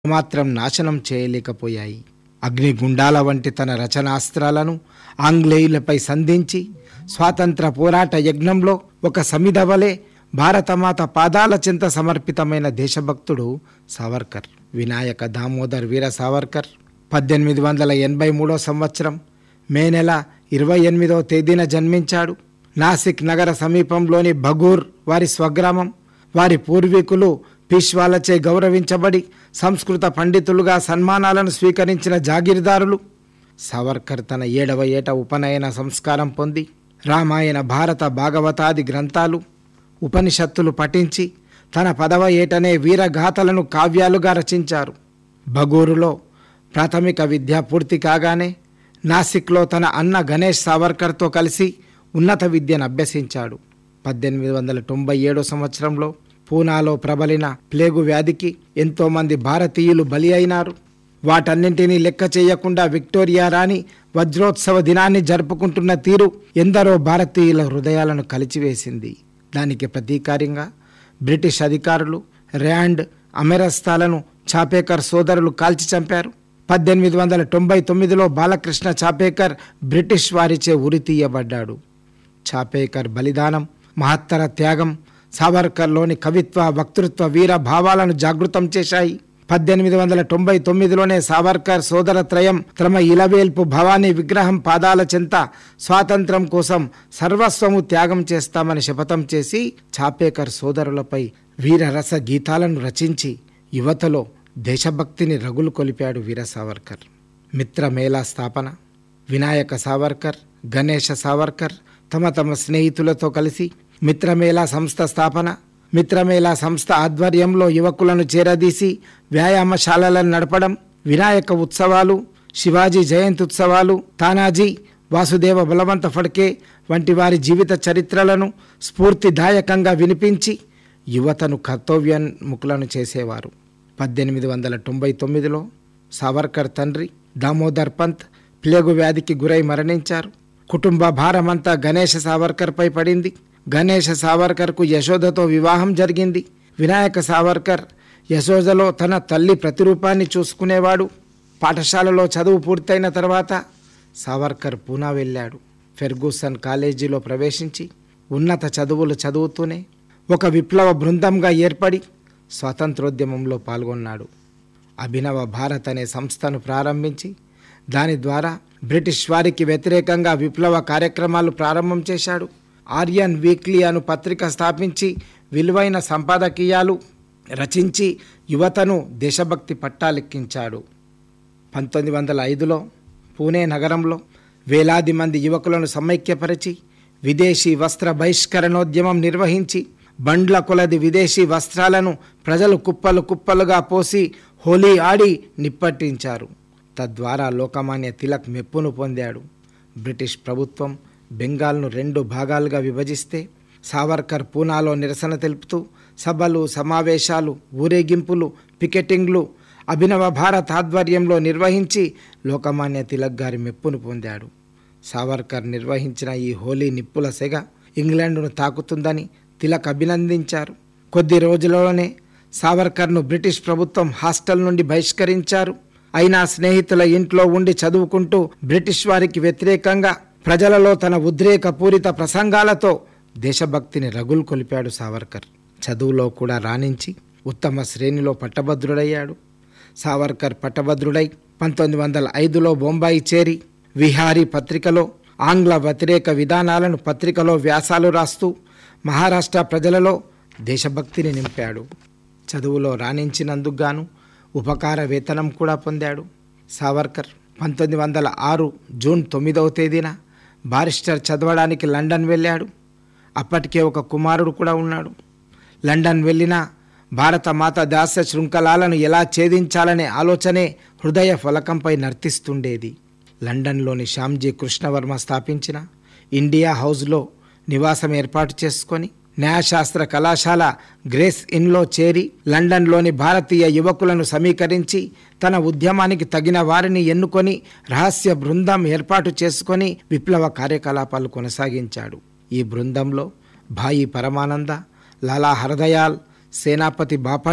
మాత్రం నాశనం చేయలేకపోయాయి అగ్నిగుండాల వంటి తన రచనాస్త్రాలను ఆంగ్లేయులపై సంధించి స్వాతంత్ర పోరాట యజ్ఞంలో ఒక సమిధవలే భారతమాత పాదాల చింత సమర్పితమైన దేశభక్తుడు సావర్కర్ వినాయక దామోదర్ వీర సావర్కర్ పద్దెనిమిది వందల ఎనభై మూడో సంవత్సరం మే నెల ఇరవై ఎనిమిదో తేదీన జన్మించాడు నాసిక్ నగర సమీపంలోని బగూర్ వారి స్వగ్రామం వారి పూర్వీకులు పీష్వాలచే గౌరవించబడి సంస్కృత పండితులుగా సన్మానాలను స్వీకరించిన జాగీర్దారులు సావర్కర్ తన ఏడవ ఏట ఉపనయన సంస్కారం పొంది రామాయణ భారత భాగవతాది గ్రంథాలు ఉపనిషత్తులు పఠించి తన పదవ ఏటనే వీరగాథలను కావ్యాలుగా రచించారు బగూరులో ప్రాథమిక విద్య పూర్తి కాగానే నాసిక్లో తన అన్న గణేష్ సావర్కర్తో కలిసి ఉన్నత విద్యను అభ్యసించాడు పద్దెనిమిది వందల తొంభై ఏడో సంవత్సరంలో పూనాలో ప్రబలిన ప్లేగు వ్యాధికి ఎంతోమంది భారతీయులు బలి అయినారు వాటన్నింటినీ లెక్క చేయకుండా విక్టోరియా రాణి వజ్రోత్సవ దినాన్ని జరుపుకుంటున్న తీరు ఎందరో భారతీయుల హృదయాలను కలిచివేసింది దానికి ప్రతీకారంగా బ్రిటిష్ అధికారులు ర్యాండ్ అమెరస్తాలను చాపేకర్ సోదరులు కాల్చి చంపారు పద్దెనిమిది వందల తొంభై తొమ్మిదిలో బాలకృష్ణ చాపేకర్ బ్రిటిష్ వారిచే ఉరి తీయబడ్డాడు చాపేకర్ బలిదానం మహత్తర త్యాగం సావర్కర్లోని కవిత్వ వక్తృత్వ వీర భావాలను జాగృతం చేశాయి పద్దెనిమిది వందల తొంభై తొమ్మిదిలోనే సావర్కర్ సోదర త్రయం తమ ఇలవేల్పు భవానీ విగ్రహం పాదాల చెంత స్వాతంత్రం కోసం సర్వస్వము త్యాగం చేస్తామని శపథం చేసి చాపేకర్ సోదరులపై వీరరస గీతాలను రచించి యువతలో దేశభక్తిని రగులు కొలిపాడు వీర సావర్కర్ మిత్రమేళా స్థాపన వినాయక సావర్కర్ గణేష సావర్కర్ తమ తమ స్నేహితులతో కలిసి మిత్రమేళా సంస్థ స్థాపన మిత్రమేళా సంస్థ ఆధ్వర్యంలో యువకులను చేరదీసి వ్యాయామశాలలను నడపడం వినాయక ఉత్సవాలు శివాజీ జయంతి ఉత్సవాలు తానాజీ వాసుదేవ బలవంత ఫడ్కే వంటి వారి జీవిత చరిత్రలను స్ఫూర్తిదాయకంగా వినిపించి యువతను కర్తవ్యోన్ముఖులను చేసేవారు పద్దెనిమిది వందల తొంభై తొమ్మిదిలో సావర్కర్ తండ్రి దామోదర్ పంత్ ప్లేగు వ్యాధికి గురై మరణించారు కుటుంబ భారమంతా గణేష సావర్కర్పై పడింది గణేష సావర్కర్కు యశోదతో వివాహం జరిగింది వినాయక సావర్కర్ యశోదలో తన తల్లి ప్రతిరూపాన్ని చూసుకునేవాడు పాఠశాలలో చదువు పూర్తయిన తర్వాత సావర్కర్ పూనా వెళ్ళాడు ఫెర్గూసన్ కాలేజీలో ప్రవేశించి ఉన్నత చదువులు చదువుతూనే ఒక విప్లవ బృందంగా ఏర్పడి స్వాతంత్రోద్యమంలో పాల్గొన్నాడు అభినవ భారత్ అనే సంస్థను ప్రారంభించి దాని ద్వారా బ్రిటిష్ వారికి వ్యతిరేకంగా విప్లవ కార్యక్రమాలు ప్రారంభం చేశాడు ఆర్యన్ వీక్లీ అను పత్రిక స్థాపించి విలువైన సంపాదకీయాలు రచించి యువతను దేశభక్తి పట్టాలెక్కించాడు పంతొమ్మిది వందల ఐదులో పూణే నగరంలో వేలాది మంది యువకులను సమైక్యపరిచి విదేశీ వస్త్ర బహిష్కరణోద్యమం నిర్వహించి బండ్ల కొలది విదేశీ వస్త్రాలను ప్రజలు కుప్పలు కుప్పలుగా పోసి హోలీ ఆడి నిప్పట్టించారు తద్వారా లోకమాన్య తిలక్ మెప్పును పొందాడు బ్రిటిష్ ప్రభుత్వం బెంగాల్ను రెండు భాగాలుగా విభజిస్తే సావర్కర్ పూనాలో నిరసన తెలుపుతూ సభలు సమావేశాలు ఊరేగింపులు పికెటింగ్లు అభినవ భారత్ ఆధ్వర్యంలో నిర్వహించి లోకమాన్య తిలక్ గారి మెప్పును పొందాడు సావర్కర్ నిర్వహించిన ఈ హోలీ నిప్పుల సెగ ఇంగ్లాండ్ను తాకుతుందని తిలక్ అభినందించారు కొద్ది రోజులలోనే సావర్కర్ను బ్రిటిష్ ప్రభుత్వం హాస్టల్ నుండి బహిష్కరించారు అయినా స్నేహితుల ఇంట్లో ఉండి చదువుకుంటూ బ్రిటిష్ వారికి వ్యతిరేకంగా ప్రజలలో తన ఉద్రేకపూరిత ప్రసంగాలతో దేశభక్తిని రగులు కొలిపాడు సావర్కర్ చదువులో కూడా రాణించి ఉత్తమ శ్రేణిలో పట్టభద్రుడయ్యాడు సావర్కర్ పట్టభద్రుడై పంతొమ్మిది వందల ఐదులో బొంబాయి చేరి విహారీ పత్రికలో ఆంగ్ల వ్యతిరేక విధానాలను పత్రికలో వ్యాసాలు రాస్తూ మహారాష్ట్ర ప్రజలలో దేశభక్తిని నింపాడు చదువులో రాణించినందుకు గాను ఉపకార వేతనం కూడా పొందాడు సావర్కర్ పంతొమ్మిది వందల ఆరు జూన్ తొమ్మిదవ తేదీన బారిస్టర్ చదవడానికి లండన్ వెళ్ళాడు అప్పటికే ఒక కుమారుడు కూడా ఉన్నాడు లండన్ వెళ్ళిన భారత మాత దాస శృంఖలాలను ఎలా ఛేదించాలనే ఆలోచనే హృదయ ఫలకంపై నర్తిస్తుండేది లండన్లోని శ్యామ్జీ కృష్ణవర్మ స్థాపించిన ఇండియా హౌస్లో నివాసం ఏర్పాటు చేసుకొని న్యాయశాస్త్ర కళాశాల గ్రేస్ ఇన్లో చేరి లండన్లోని భారతీయ యువకులను సమీకరించి తన ఉద్యమానికి తగిన వారిని ఎన్నుకొని రహస్య బృందం ఏర్పాటు చేసుకొని విప్లవ కార్యకలాపాలు కొనసాగించాడు ఈ బృందంలో భాయి పరమానంద లాలా హరదయాల్ సేనాపతి బాపట్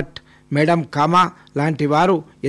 మేడం కామా లాంటి వారు